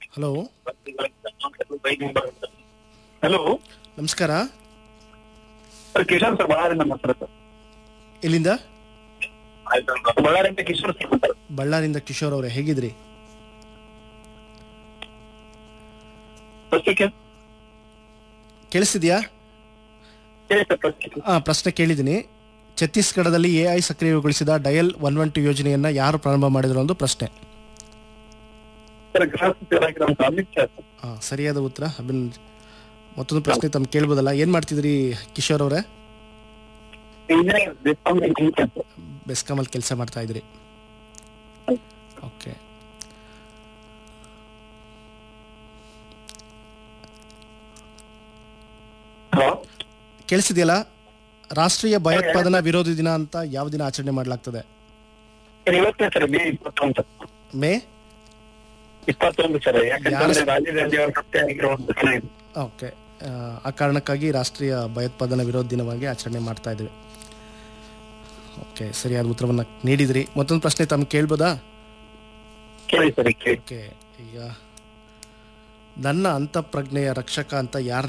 hello hello ನಮಸ್ಕಾರ sir Kishore sir ಬಳ್ಳಾರಿಯಿಂದ ಮಾತಾಡ್ತಾರೆ ಸರ್ ಎಲ್ಲಿಂದ ಬಳ್ಳಾರಿಯಿಂದ ಕಿಶೋರ್ ಸರ್ ಮಾತಾಡ್ತಾರೆ ಬಳ್ಳಾರಿಂದ ಕಿಶೋರ್ ಅವರೇ ಹೇಗಿದ್ರಿ ಪ್ರಶ್ನೆ ಕೇಳಿಸ್ತಿದ್ಯಾ ಕೇಳಿ ಸರ್ ಪ್ರಶ್ನೆ ಆ, ಪ್ರಶ್ನೆ ಕೇಳಿದ್ದೀನಿ ಛತ್ತೀಸ್ಗಢದಲ್ಲಿ ಎ ಐ ಸಕ್ರಿಯಗೊಳಿಸಿದ ಡಯಲ್ ಒನ್ ಒನ್ ಟು ಯೋಜನೆಯನ್ನ ಯಾರು ಪ್ರಾರಂಭ ಮಾಡಿದ್ರು ಒಂದು ಪ್ರಶ್ನೆ ಸರ್ ಗೃಹ ಸಚಿವರಾಗಿರೋ ಅಮಿತ್ ಶಾ ಸರ್ ಆ, ಸರಿಯಾದ ಉತ್ತರ ಅಭಿನ್ ಮತ್ತೊಂದು ಪ್ರಶ್ನೆ ತಮ್ಮ ಕೇಳ್ಬೋದಲ್ಲ ಏನ್ ಮಾಡ್ತಿದ್ರಿ ಕಿಶೋರ್ ಅವರೇ ಇಂಜಿನಿಯರ್ ಡಿಸ್ಕೌಂಟ್ ಇಂಜಿನಿಯರ್ ಸರ್ ಬೆಸ್ಕಾಮಲ್ಲಿ ಕೆಲಸ ಮಾಡ್ತಾ ಇದ್ರಿ ಓಕೆ ಹಲೋ ಕೇಳಿಸಿದೆಯಲ್ಲ ರಾಷ್ಟ್ರೀಯ ಭಯೋತ್ಪಾದನಾ ವಿರೋಧಿ ದಿನ ಅಂತ ಯಾವ ದಿನ ಆಚರಣೆ ಮಾಡಲಾಗ್ತದೆ ಸರ್ ಇವತ್ತೇ ಸರ್ ಮೇ ಇಪ್ಪತ್ತೊಂದು ಮೇ ಇಪ್ಪತ್ತೊಂದು ಸರ್ ಯಾಕಂತಂದ್ರೆ ಯಾರು- ರಾಜೀವ್ ಗಾಂಧಿ ಅವರ ಹತ್ಯೆ ಆಗಿರೋ ಒಂದು ದಿನ ಇದು ಓಕೆ ಆ, ಆ ಕಾರಣಕ್ಕಾಗಿ ರಾಷ್ಟ್ರೀಯ ಭಯೋತ್ಪಾದನಾ ವಿರೋಧ ದಿನವಾಗಿ ಆಚರಣೆ ಮಾಡ್ತಾ ಇದ್ದೀವಿ ಓಕೆ ಸರಿಯಾದ ಉತ್ತರವನ್ನು ನೀಡಿದ್ರಿ ಮತ್ತೊಂದು ಪ್ರಶ್ನೆ ತಮ್ಗೆ ಕೇಳ್ಬೋದಾ ಕೇಳಿ ಸರ್ ಕೇಳಿ ಓಕೆ ಈಗ ನನ್ನ ಅಂತಃಪ್ರಜ್ಞೆಯ ರಕ್ಷಕ ಅಂತ ಯಾರು